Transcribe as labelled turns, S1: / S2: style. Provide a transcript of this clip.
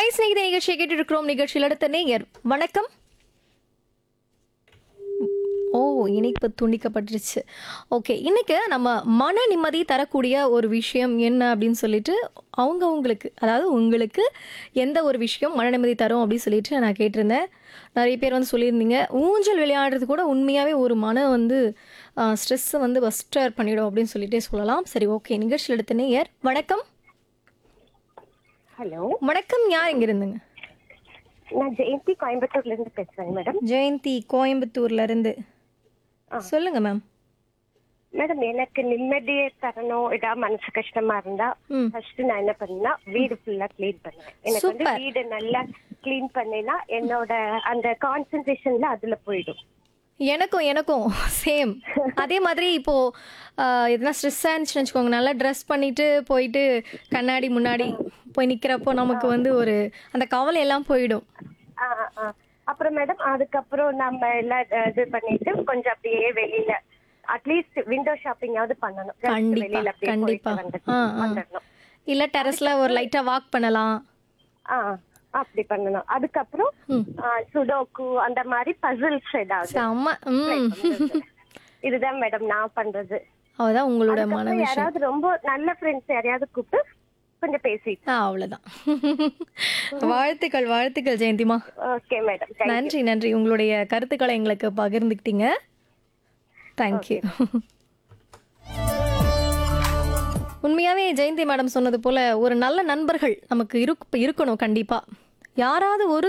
S1: Hi ஸ்நேகித நிகழ்ச்சியை கேட்டு இருக்கிறோம் நிகழ்ச்சியில் அடுத்த நேயர் வணக்கம் ஓ இணைப்பு துண்டிக்கப்பட்டுருச்சு ஓகே இன்னைக்கு நம்ம மன நிம்மதி தரக்கூடிய ஒரு விஷயம் என்ன அப்படின்னு சொல்லிட்டு அவங்கவுங்களுக்கு அதாவது உங்களுக்கு எந்த ஒரு விஷயம் மன நிம்மதி தரும் அப்படின்னு சொல்லிட்டு நான் கேட்டிருந்தேன் நிறைய பேர் வந்து சொல்லியிருந்தீங்க ஊஞ்சல் விளையாடுறது கூட உண்மையாகவே ஒரு மன வந்து ஸ்ட்ரெஸ்ஸை வந்து பஸ்டர் பண்ணிடும் அப்படின்னு சொல்லிட்டே சொல்லலாம் சரி ஓகே நிகழ்ச்சியில் எடுத்த நேயர் வணக்கம்
S2: ஹலோ
S1: வணக்கம் யார் எங்க இருந்துங்க
S2: நான் ஜெயந்தி கோயம்புத்தூர்ல இருந்து பேசுறேங்க மேடம்
S1: ஜெயந்தி கோயம்புத்தூர்ல இருந்து சொல்லுங்க மேம்
S2: மேடம் எனக்கு நிம்மதியை தரணும் ஏதாவது மனசு கஷ்டமா இருந்தா
S1: ம்.
S2: ஃபர்ஸ்ட் நான் என்ன பண்ணேன்னா வீடு ஃபுல்லா க்ளீன் பண்ணுவேன் எனக்கு வந்து
S1: Super.
S2: வீடு நல்லா க்ளீன் பண்ணேன்னா என்னோட அந்த கான்சென்ட்ரேஷன்ல அதுல போயிடும்
S1: எனக்கும் எனக்கும் சேம் அதே மாதிரி இப்போ ஆஹ், எதனா ஸ்ட்ரெஸ்ஸாக இருந்துச்சுன்னு வச்சுக்கோங்க நல்லா ட்ரெஸ் பண்ணிட்டு போயிட்டு கண்ணாடி முன்னாடி போய் நிற்கிறப்போ நமக்கு வந்து ஒரு அந்த கவலை எல்லாம் போயிடும்
S2: ஆ, ஆ. அப்புறம் மேடம் அதுக்கப்புறம் நம்ம எல்லாம் அஹ், இது பண்ணிட்டு கொஞ்சம் அப்படியே வெளியில அட்லீஸ்ட் விண்டோ ஷாப்பிங்காவது பண்ணணும் Just
S1: கண்டிப்பா
S2: வெளியில அப்படியே
S1: கண்டிப்பா
S2: போயிட்டு வந்துட்டு
S1: ஆ ஆ
S2: வந்துடணும்
S1: இல்லை டெரஸில் ஒரு லைட்டாக வாக் பண்ணலாம்
S2: ஆ அப்படி பண்ணணும் அதுக்கப்புறம்
S1: ம்.
S2: சுடோக்கு அந்த மாதிரி பசில்ஸ் ஏதாவது
S1: செம்ம ம்
S2: இதுதான் மேடம் நான் பண்றது
S1: அவதான் உங்களோட மன
S2: அதுக்கப்புறம்
S1: விஷயம்
S2: யாராவது ரொம்ப நல்ல ஃப்ரெண்ட்ஸ் யாரையாவது கூப்பிட்டு கொஞ்சம் பேசி
S1: ஆ அவ்வளோதான் வாழ்த்துக்கள் வாழ்த்துக்கள் ஜெயந்திமா
S2: ஓகே மேடம்
S1: நன்றி நன்றி உங்களுடைய கருத்துக்களை எங்களுக்கு பகிர்ந்துக்கிட்டீங்க தேங்க்யூ உண்மையாவே ஜெயந்தி மேடம் சொன்னது போல ஒரு நல்ல நண்பர்கள் நமக்கு இருக் இருக்கணும் கண்டிப்பா யாராவது ஒரு